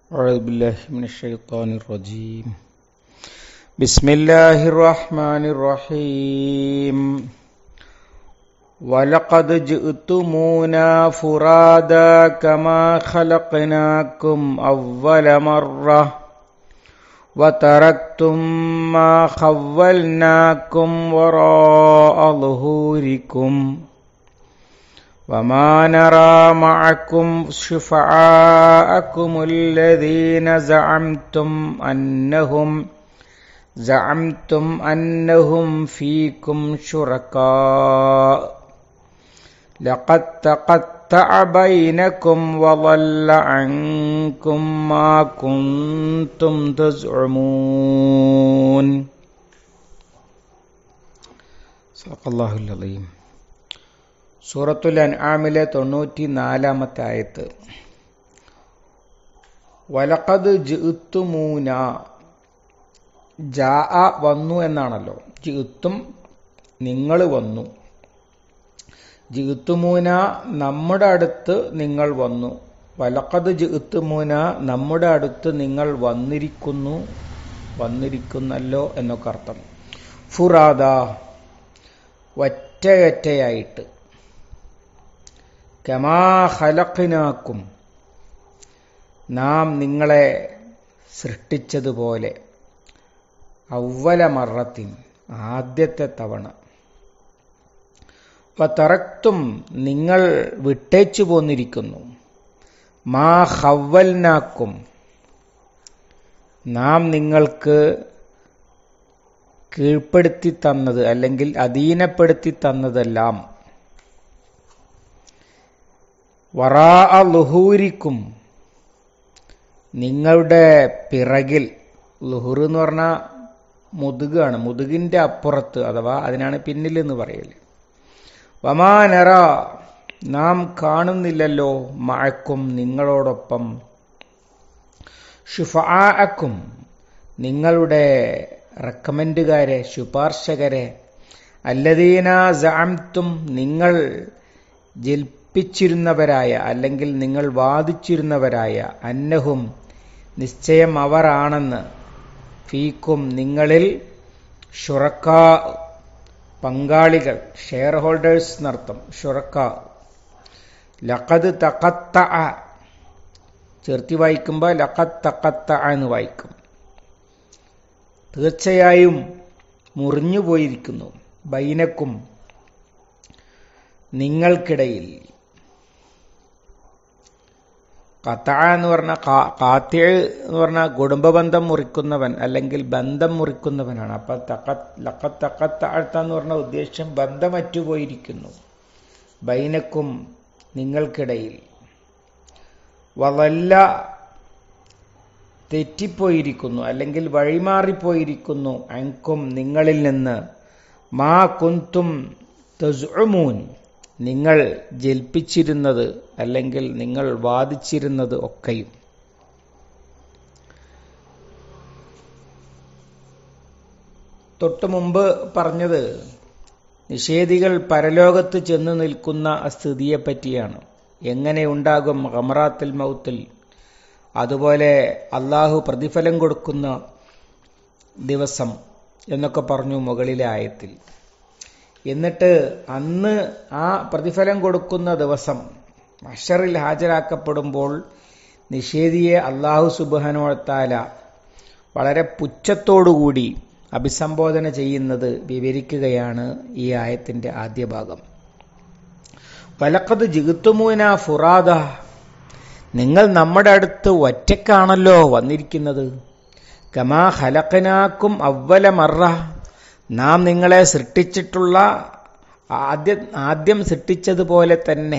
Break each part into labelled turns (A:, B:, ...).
A: أعوذ بالله من الشيطان الرجيم بسم الله الرحمن الرحيم ولقد جئتمونا فرادا كما خلقناكم أول مرة وتركتم ما خولناكم وراء ظهوركم وما نرى معكم شفعاءكم الذين زعمتم أنهم زعمتم أنهم فيكم شركاء لقد تقطع بينكم وضل عنكم ما كنتم تزعمون صدق الله العظيم സൂറത്തുൽ അൻആമിലെ തൊണ്ണൂറ്റി നാലാമത്തെ ആയത്ത് വലക്കത് ജിത്തുമൂന ജാ വന്നു എന്നാണല്ലോ ജിത്തും നിങ്ങൾ വന്നു ജിത്തുമൂന നമ്മുടെ അടുത്ത് നിങ്ങൾ വന്നു വലക്കത് ജിത്തുമൂന നമ്മുടെ അടുത്ത് നിങ്ങൾ വന്നിരിക്കുന്നു വന്നിരിക്കുന്നല്ലോ എന്നൊക്കെ അർത്ഥം ഫുറാദ ഒറ്റയൊറ്റയായിട്ട് കമാ ഹലക്കിനാക്കും നാം നിങ്ങളെ സൃഷ്ടിച്ചതുപോലെ ഔവല മറത്തിൻ ആദ്യത്തെ തവണ തറക്തും നിങ്ങൾ വിട്ടേച്ചു പോന്നിരിക്കുന്നു മാ ഹവൽനാക്കും നാം നിങ്ങൾക്ക് കീഴ്പ്പെടുത്തി തന്നത് അല്ലെങ്കിൽ അധീനപ്പെടുത്തി തന്നതെല്ലാം വറാ ലുഹൂരിക്കും നിങ്ങളുടെ പിറകിൽ ലുഹുർ എന്ന് പറഞ്ഞാൽ മുതുകാണ് മുതുകിന്റെ അപ്പുറത്ത് അഥവാ അതിനാണ് പിന്നിൽ എന്ന് പറയല് വമാനറ നാം കാണുന്നില്ലല്ലോ മഴക്കും നിങ്ങളോടൊപ്പം ഷുഫാക്കും നിങ്ങളുടെ റെക്കമെൻഡുകാരെ ശുപാർശകരെ അല്ലദീന ജാംതും നിങ്ങൾ ജൽപ്പിച്ചിരുന്നവരായ അല്ലെങ്കിൽ നിങ്ങൾ വാദിച്ചിരുന്നവരായ അന്നഹും നിശ്ചയം അവർ ആണെന്ന് ഫീക്കും നിങ്ങളിൽ ഷുറക്ക പങ്കാളികൾ ഷെയർ ഹോൾഡേഴ്സ് എന്നർത്ഥം ഷുറക്ക ലഖദ് തക്കത്ത ചേർത്തി വായിക്കുമ്പോൾ ലഖദ് തക്കത്ത എന്ന് വായിക്കും തീർച്ചയായും മുറിഞ്ഞു പോയിരിക്കുന്നു ബൈനക്കും നിങ്ങൾക്കിടയിൽ കത്ത എന്ന് പറഞ്ഞ കാത്യ എന്ന് പറഞ്ഞ കുടുംബബന്ധം മുറിക്കുന്നവൻ അല്ലെങ്കിൽ ബന്ധം മുറിക്കുന്നവനാണ് അപ്പൊ ലക്കത്ത് തക്കത്താഴ്ത്ത എന്ന് പറഞ്ഞ ഉദ്ദേശം ബന്ധമറ്റുപോയിരിക്കുന്നു ബൈനക്കും നിങ്ങൾക്കിടയിൽ വല്ല തെറ്റിപ്പോയിരിക്കുന്നു അല്ലെങ്കിൽ വഴിമാറിപ്പോയിരിക്കുന്നു അങ്കും നിങ്ങളിൽ നിന്ന് മാ കുന്തും തസുമൂൻ നിങ്ങൾ ജൽപ്പിച്ചിരുന്നത് അല്ലെങ്കിൽ നിങ്ങൾ വാദിച്ചിരുന്നത് ഒക്കെയും തൊട്ടു മുമ്പ് പറഞ്ഞത് നിഷേധികൾ പരലോകത്ത് ചെന്നു നിൽക്കുന്ന സ്ഥിതിയെ പറ്റിയാണ് എങ്ങനെ ഉണ്ടാകും ഹമറാത്തിൽ മൗത്തിൽ അതുപോലെ അള്ളാഹു പ്രതിഫലം കൊടുക്കുന്ന ദിവസം എന്നൊക്കെ പറഞ്ഞു മുകളിലെ ആയത്തിൽ എന്നിട്ട് അന്ന് ആ പ്രതിഫലം കൊടുക്കുന്ന ദിവസം അഷറിൽ ഹാജരാക്കപ്പെടുമ്പോൾ നിഷേധിയെ അള്ളാഹു സുബാനോത്താല വളരെ പുച്ഛത്തോടുകൂടി അഭിസംബോധന ചെയ്യുന്നത് വിവരിക്കുകയാണ് ഈ ആയത്തിന്റെ ആദ്യ ഭാഗം പലക്കത് ജിഗുത്തുമൂന ഫുറാദ നിങ്ങൾ നമ്മുടെ അടുത്ത് ഒറ്റക്കാണല്ലോ വന്നിരിക്കുന്നത് കമാ ഹലക്കനാക്കും അവല മറ നാം നിങ്ങളെ സൃഷ്ടിച്ചിട്ടുള്ള ആദ്യം ആദ്യം സൃഷ്ടിച്ചതുപോലെ തന്നെ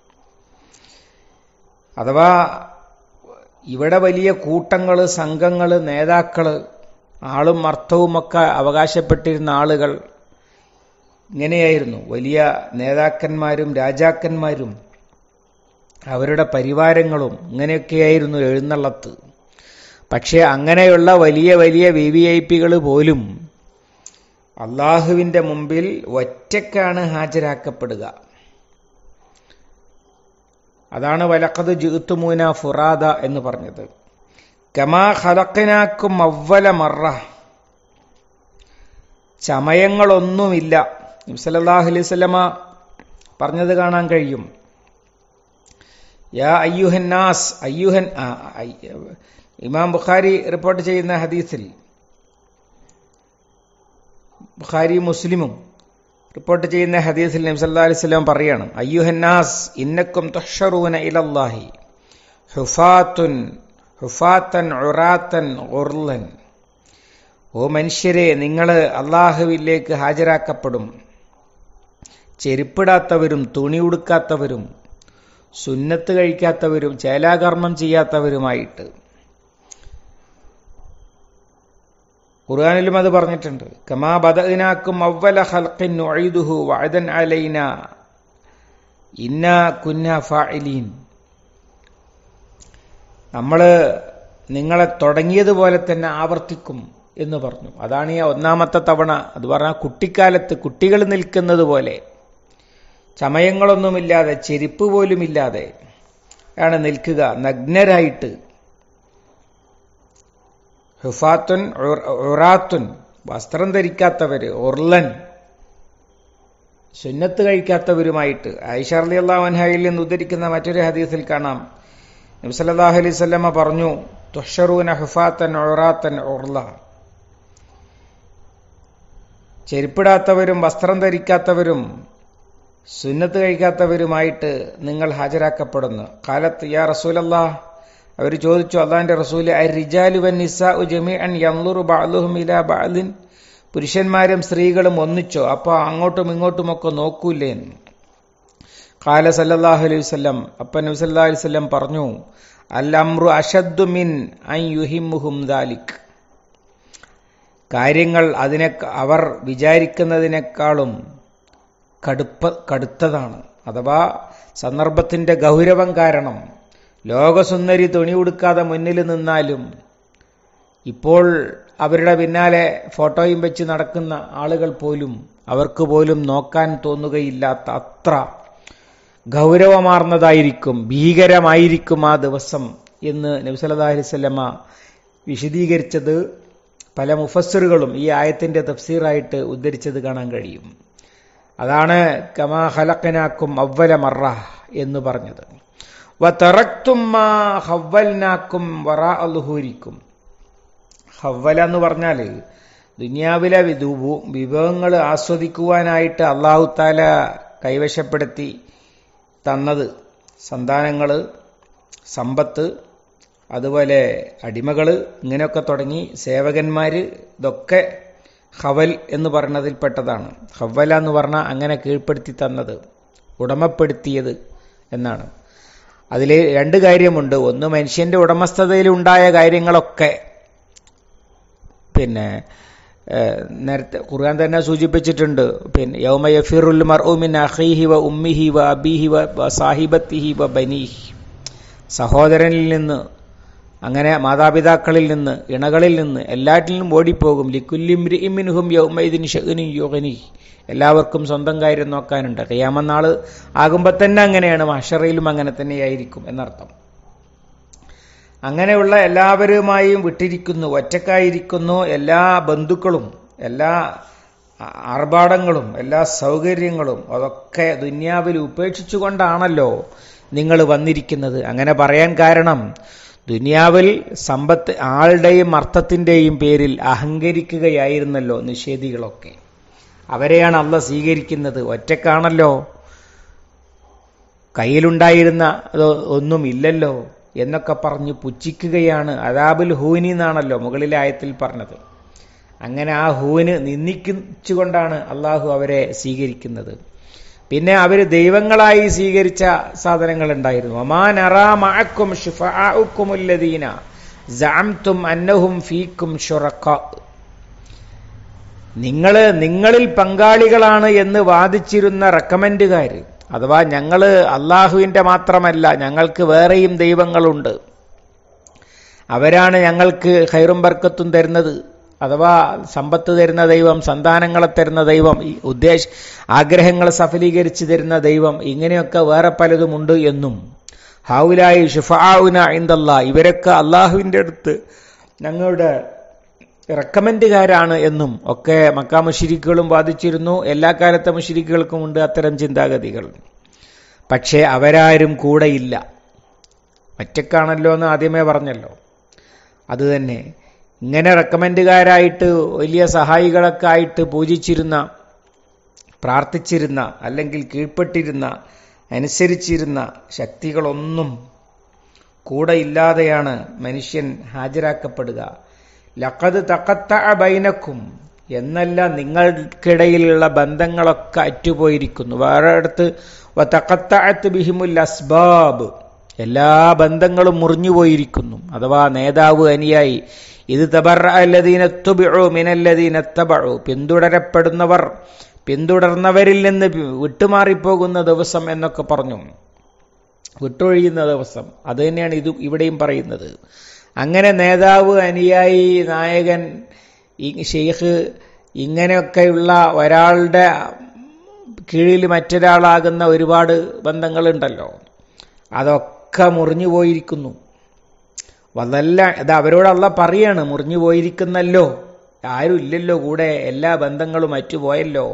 A: അഥവാ ഇവിടെ വലിയ കൂട്ടങ്ങൾ സംഘങ്ങൾ നേതാക്കൾ ആളും അർത്ഥവുമൊക്കെ അവകാശപ്പെട്ടിരുന്ന ആളുകൾ ഇങ്ങനെയായിരുന്നു വലിയ നേതാക്കന്മാരും രാജാക്കന്മാരും അവരുടെ പരിവാരങ്ങളും ഇങ്ങനെയൊക്കെയായിരുന്നു എഴുന്നള്ളത്ത് പക്ഷെ അങ്ങനെയുള്ള വലിയ വലിയ വി വി ഐ പികൾ പോലും അള്ളാഹുവിന്റെ മുമ്പിൽ ഒറ്റക്കാണ് ഹാജരാക്കപ്പെടുക അതാണ് വലക്കത് ജിത്തുമൂന ഫുറാദ എന്ന് പറഞ്ഞത് കമാ ഖലഖനാക്കും അവല മറ ചമയങ്ങളൊന്നുമില്ല നബ്സല്ലാഹു അലൈഹി സ്വലമ പറഞ്ഞത് കാണാൻ കഴിയും യാ അയ്യുഹൻ നാസ് അയ്യുഹൻ ആ, ഐ- ഇമാം ബുഖാരി റിപ്പോർട്ട് ചെയ്യുന്ന ഹദീസിൽ ബുഖാരി മുസ്ലിമും റിപ്പോർട്ട് ചെയ്യുന്ന ഹദീസിൽ നബി സല്ലല്ലാഹു അലൈഹി വസല്ലം പറയാണ് അയ്യുഹന്നാസ് ഇന്നക്കും തുഹ്ശറൂന ഇലല്ലാഹി ഹുഫാത്തുൻ ഹുഫാത്തൻ ഉറാത്തൻ ഉർലൻ ഓ മനുഷ്യരെ നിങ്ങൾ അള്ളാഹുവിലേക്ക് ഹാജരാക്കപ്പെടും ചെരുപ്പിടാത്തവരും തുണി ഉടുക്കാത്തവരും സുന്നത്ത് കഴിക്കാത്തവരും ചേലാകർമ്മം ചെയ്യാത്തവരുമായിട്ട് ഖുർആാനിലും അത് പറഞ്ഞിട്ടുണ്ട് കമാ ബദനാക്കും അവല ഹൽഖിൻ നുഈദുഹു വഅദൻ അലൈന ഇന്ന കുന്ന ഫാഇലീൻ നമ്മള് നിങ്ങളെ തുടങ്ങിയതുപോലെ തന്നെ ആവർത്തിക്കും എന്ന് പറഞ്ഞു അതാണ് ഈ ഒന്നാമത്തെ തവണ അത് പറഞ്ഞാൽ കുട്ടിക്കാലത്ത് കുട്ടികൾ നിൽക്കുന്നത് പോലെ ചമയങ്ങളൊന്നുമില്ലാതെ ചെരുപ്പ് പോലുമില്ലാതെ ആണ് നിൽക്കുക നഗ്നരായിട്ട് ഹുഫാത്തുൻ ഉർ- ഉറാത്തുൻ വസ്ത്രം ധരിക്കാത്തവര് ഉർലൻ സുന്നത്ത് കഴിക്കാത്തവരുമായിട്ട് ഐഷർലി അള്ളാഹുൻഹയിൽ നിന്ന് ഉദ്ധരിക്കുന്ന മറ്റൊരു ഹദീസിൽ കാണാം നബ്സല്ലാഹു അലൈഹി സ്വല്ലമ്മ പറഞ്ഞു തുഷറൂന ഹുഫാത്തൻ ഉറാത്തൻ ഉർല ചെരുപ്പിടാത്തവരും വസ്ത്രം ധരിക്കാത്തവരും സുന്നത്ത് കഴിക്കാത്തവരുമായിട്ട് നിങ്ങൾ ഹാജരാക്കപ്പെടുന്നു കാലത്ത് യാ റസൂലല്ലാ അവർ ചോദിച്ചു അള്ളാന്റെ റസൂല് അ റിജാലു വൻ നിസാഉ ജമീഅൻ യൻളുറു ബഅലുഹും ഇലാ ബഅലിൻ പുരുഷന്മാരും സ്ത്രീകളും ഒന്നിച്ചോ അപ്പൊ അങ്ങോട്ടും ഇങ്ങോട്ടും ഒക്കെ നോക്കൂലേ കാല സല്ലല്ലാഹു അലൈഹി വസല്ലം അപ്പ നബി സല്ലല്ലാഹു അലൈഹി വസല്ലം പറഞ്ഞു അൽ അംറു അഷദ്ദു മിൻ അൻ യുഹിമ്മുഹും ദാലിക് കാര്യങ്ങൾ അതിനെ അവർ വിചാരിക്കുന്നതിനേക്കാളും കടുപ്പ കടുത്തതാണ് അഥവാ സന്ദർഭത്തിന്റെ ഗൗരവം കാരണം ലോകസുന്ദരി തുണി ഉടുക്കാതെ മുന്നിൽ നിന്നാലും ഇപ്പോൾ അവരുടെ പിന്നാലെ ഫോട്ടോയും വെച്ച് നടക്കുന്ന ആളുകൾ പോലും അവർക്ക് പോലും നോക്കാൻ തോന്നുകയില്ലാത്ത അത്ര ഗൗരവമാർന്നതായിരിക്കും ഭീകരമായിരിക്കും ആ ദിവസം എന്ന് നബ്സല്ലാ അലിസ്വല്ലമ്മ വിശദീകരിച്ചത് പല മുഫസ്സിറുകളും ഈ ആയത്തിന്റെ തഫ്സീറായിട്ട് ഉദ്ധരിച്ചത് കാണാൻ കഴിയും അതാണ് കമാ ഹലക്കനാക്കും അവല മറ എന്ന് പറഞ്ഞത് വതറക്തും മാ ഹവ്വൽനാക്കും വറാ അലുഹൂരിക്കും ഹവ്വല എന്ന് പറഞ്ഞാൽ ദുനിയാവിലെ വിധു- വിഭവങ്ങൾ ആസ്വദിക്കുവാനായിട്ട് അള്ളാഹു താല കൈവശപ്പെടുത്തി തന്നത് സന്താനങ്ങള് സമ്പത്ത് അതുപോലെ അടിമകള് ഇങ്ങനെയൊക്കെ തുടങ്ങി സേവകന്മാര് ഇതൊക്കെ ഹവൽ എന്ന് പറയുന്നതിൽപ്പെട്ടതാണ് ഹവല എന്ന് പറഞ്ഞാൽ അങ്ങനെ കീഴ്പ്പെടുത്തി തന്നത് ഉടമപ്പെടുത്തിയത് എന്നാണ് അതിൽ രണ്ട് കാര്യമുണ്ട് ഒന്ന് മനുഷ്യന്റെ ഉടമസ്ഥതയിൽ ഉണ്ടായ കാര്യങ്ങളൊക്കെ പിന്നെ ഏഹ്, നേരത്തെ ഖുർആൻ തന്നെ സൂചിപ്പിച്ചിട്ടുണ്ട് പിന്നെ യൗമ യഫിറുൽ മർഉ മിൻ അഖീഹി വ ഉമ്മിഹി വ അബീഹി വ വ സാഹിബത്തിഹി വ ബനീഹി സഹോദരനിൽ നിന്ന് അങ്ങനെ മാതാപിതാക്കളിൽ നിന്ന് ഇണകളിൽ നിന്ന് എല്ലാറ്റിൽ നിന്നും ഓടിപ്പോകും ലിക്കുല്ലിമിൻഹും യൗമൈദിൻ ഷഗ്നി യുഗനി എല്ലാവർക്കും സ്വന്തം കാര്യം നോക്കാനുണ്ട് കയ്യാമന്നാള് ആകുമ്പോൾ തന്നെ അങ്ങനെയാണ് മഷറയിലും അങ്ങനെ തന്നെയായിരിക്കും എന്നർത്ഥം അങ്ങനെയുള്ള എല്ലാവരുമായും വിട്ടിരിക്കുന്നു ഒറ്റക്കായിരിക്കുന്നു എല്ലാ ബന്ധുക്കളും എല്ലാ ആ- ആർഭാടങ്ങളും എല്ലാ സൗകര്യങ്ങളും അതൊക്കെ ദുന്യാവിൽ ഉപേക്ഷിച്ചുകൊണ്ടാണല്ലോ നിങ്ങൾ വന്നിരിക്കുന്നത് അങ്ങനെ പറയാൻ കാരണം ദുനിയാവിൽ സമ്പത്ത് ആളുടെയും അർത്ഥത്തിന്റെയും പേരിൽ അഹങ്കരിക്കുകയായിരുന്നല്ലോ നിഷേധികളൊക്കെ അവരെയാണ് അല്ല സ്വീകരിക്കുന്നത് ഒറ്റക്കാണല്ലോ കയ്യിലുണ്ടായിരുന്ന അത് ഒന്നുമില്ലല്ലോ എന്നൊക്കെ പറഞ്ഞ് പുച്ഛിക്കുകയാണ് അതാബുൽ ഹൂനി എന്നാണല്ലോ മുകളിലെ ആയത്തിൽ പറഞ്ഞത് അങ്ങനെ ആ ഹൂന് നിന്ദിച്ചുകൊണ്ടാണ് അള്ളാഹു അവരെ സ്വീകരിക്കുന്നത് പിന്നെ അവര് ദൈവങ്ങളായി സ്വീകരിച്ച സാധനങ്ങൾ ഉണ്ടായിരുന്നു ഒമാൻ അറാമഅക്കും ഷുഫഅഉക്കുമുല്ലദീന സഅംതും അന്നഹും ഫീക്കും ഷുറക്ക നിങ്ങള് നിങ്ങളിൽ പങ്കാളികളാണ് എന്ന് വാദിച്ചിരുന്ന റെക്കമെൻഡുകാര് അഥവാ ഞങ്ങള് അള്ളാഹുവിന്റെ മാത്രമല്ല ഞങ്ങൾക്ക് വേറെയും ദൈവങ്ങളുണ്ട് അവരാണ് ഞങ്ങൾക്ക് ഹൈറും ബർക്കത്തും തരുന്നത് അഥവാ സമ്പത്ത് തരുന്ന ദൈവം സന്താനങ്ങളെ തരുന്ന ദൈവം ഈ ഉദ്ദേശ ആഗ്രഹങ്ങൾ സഫലീകരിച്ച് തരുന്ന ദൈവം ഇങ്ങനെയൊക്കെ വേറെ പലതുമുണ്ട് എന്നും ഹാവുലായി ഷുഫാവുന ഇന്ദല്ല ഇവരൊക്കെ അള്ളാഹുവിൻ്റെ അടുത്ത് ഞങ്ങളുടെ റെക്കമെൻഡുകാരാണ് എന്നും ഒക്കെ മക്കാ മുഷിരിക്കുകളും വാദിച്ചിരുന്നു എല്ലാ കാലത്തെ മുഷിരിക്കുകൾക്കും ഉണ്ട് അത്തരം ചിന്താഗതികൾ പക്ഷേ അവരാരും കൂടെയില്ല ഒറ്റക്കാണല്ലോ എന്ന് ആദ്യമേ പറഞ്ഞല്ലോ അത് തന്നെ ഇങ്ങനെ റെക്കമെൻഡുകാരായിട്ട് വലിയ സഹായികളൊക്കെ ആയിട്ട് പൂജിച്ചിരുന്ന പ്രാർത്ഥിച്ചിരുന്ന അല്ലെങ്കിൽ കീഴ്പ്പെട്ടിരുന്ന അനുസരിച്ചിരുന്ന ശക്തികളൊന്നും കൂടെ ഇല്ലാതെയാണ് മനുഷ്യൻ ഹാജരാക്കപ്പെടുക ലഖത് തക്കത്ത ബൈനക്കും എന്നല്ല നിങ്ങൾക്കിടയിലുള്ള ബന്ധങ്ങളൊക്കെ അറ്റുപോയിരിക്കുന്നു വേറെ അടുത്ത് തക്കത്താഴത്ത് ബിഹിമുൽ അസ്ബാബ് എല്ലാ ബന്ധങ്ങളും മുറിഞ്ഞുപോയിരിക്കുന്നു അഥവാ നേതാവ് അനിയായി ഇത് തബറല്ലദീനത്തുബിഴു മിനല്ലദീനത്തബഴു പിന്തുടരപ്പെടുന്നവർ പിന്തുടർന്നവരിൽ നിന്ന് വിട്ടുമാറിപ്പോകുന്ന ദിവസം എന്നൊക്കെ പറഞ്ഞു വിട്ടൊഴിയുന്ന ദിവസം അത് തന്നെയാണ് ഇത് ഇവിടെയും പറയുന്നത് അങ്ങനെ നേതാവ് അനുയായി നായകൻ ഷെയ്ഖ് ഇങ്ങനെയൊക്കെയുള്ള ഒരാളുടെ കീഴിൽ മറ്റൊരാളാകുന്ന ഒരുപാട് ബന്ധങ്ങളുണ്ടല്ലോ അതൊക്കെ മുറിഞ്ഞു പോയിരിക്കുന്നു വന്നല്ല ഇത് അവരോടല്ല പറയാണ് മുറിഞ്ഞു പോയിരിക്കുന്നല്ലോ ആരും ഇല്ലല്ലോ കൂടെ എല്ലാ ബന്ധങ്ങളും മറ്റുപോയല്ലോ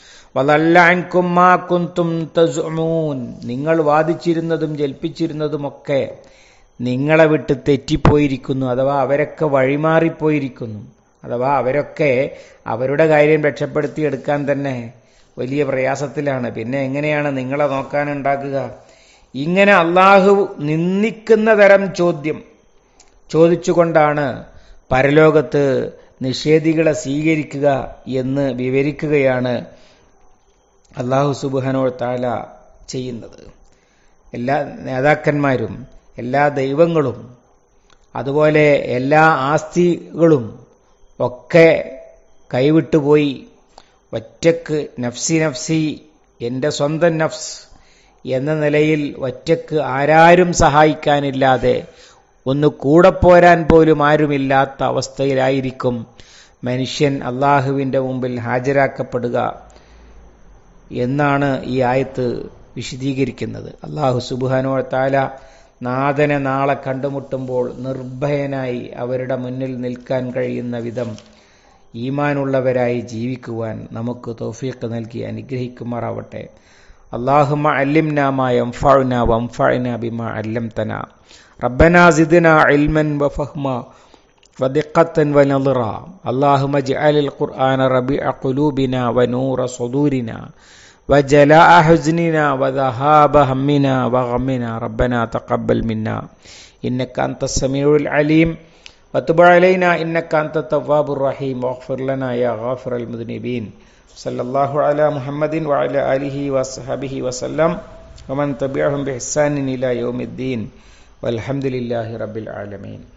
A: വതല്ലാൻകും തസുമൂൻ നിങ്ങൾ വാദിച്ചിരുന്നതും ജൽപ്പിച്ചിരുന്നതുമൊക്കെ നിങ്ങളെ വിട്ട് തെറ്റിപ്പോയിരിക്കുന്നു അഥവാ അവരൊക്കെ വഴിമാറിപ്പോയിരിക്കുന്നു അഥവാ അവരൊക്കെ അവരുടെ കാര്യം രക്ഷപ്പെടുത്തിയെടുക്കാൻ തന്നെ വലിയ പ്രയാസത്തിലാണ് പിന്നെ എങ്ങനെയാണ് നിങ്ങളെ നോക്കാനുണ്ടാക്കുക ഇങ്ങനെ അള്ളാഹു നിന്ദിക്കുന്ന തരം ചോദ്യം ചോദിച്ചുകൊണ്ടാണ് പരലോകത്ത് നിഷേധികളെ സ്വീകരിക്കുക എന്ന് വിവരിക്കുകയാണ് അള്ളാഹു സുബാനോ താല ചെയ്യുന്നത് എല്ലാ നേതാക്കന്മാരും എല്ലാ ദൈവങ്ങളും അതുപോലെ എല്ലാ ആസ്തികളും ഒക്കെ കൈവിട്ടുപോയി ഒറ്റക്ക് നഫ്സി നഫ്സി എൻ്റെ സ്വന്തം നഫ്സ് എന്ന നിലയിൽ ഒറ്റക്ക് ആരാരും സഹായിക്കാനില്ലാതെ ഒന്ന് കൂടെ പോരാൻ പോലും ആരുമില്ലാത്ത അവസ്ഥയിലായിരിക്കും മനുഷ്യൻ അള്ളാഹുവിൻ്റെ മുമ്പിൽ ഹാജരാക്കപ്പെടുക എന്നാണ് ഈ ആയത്ത് വിശദീകരിക്കുന്നത് അള്ളാഹു സുബാനോ താല നാഥനെ നാളെ കണ്ടുമുട്ടുമ്പോൾ നിർഭയനായി അവരുടെ മുന്നിൽ നിൽക്കാൻ കഴിയുന്ന വിധം ഈമാനുള്ളവരായി ജീവിക്കുവാൻ നമുക്ക് തോഫീക്ക് നൽകി അനുഗ്രഹിക്കുമാറാവട്ടെ അള്ളാഹുമ അല്ലിംനാമ യംഫഅന വംഫഅന ബിമ അല്ലംതന ربنا زدنا علما وفهما ودقة ونظرا اللهم اجعل القرآن ربيع قلوبنا ونور صدورنا وجلاء حزننا وذهاب همنا وغمنا ربنا تقبل منا إنك أنت السميع العليم وتب علينا إنك أنت التواب الرحيم واغفر لنا يا غافر المذنبين صلى الله على محمد وعلى آله وصحبه وسلم ومن تبعهم بإحسان إلى يوم الدين والحمد لله رب العالمين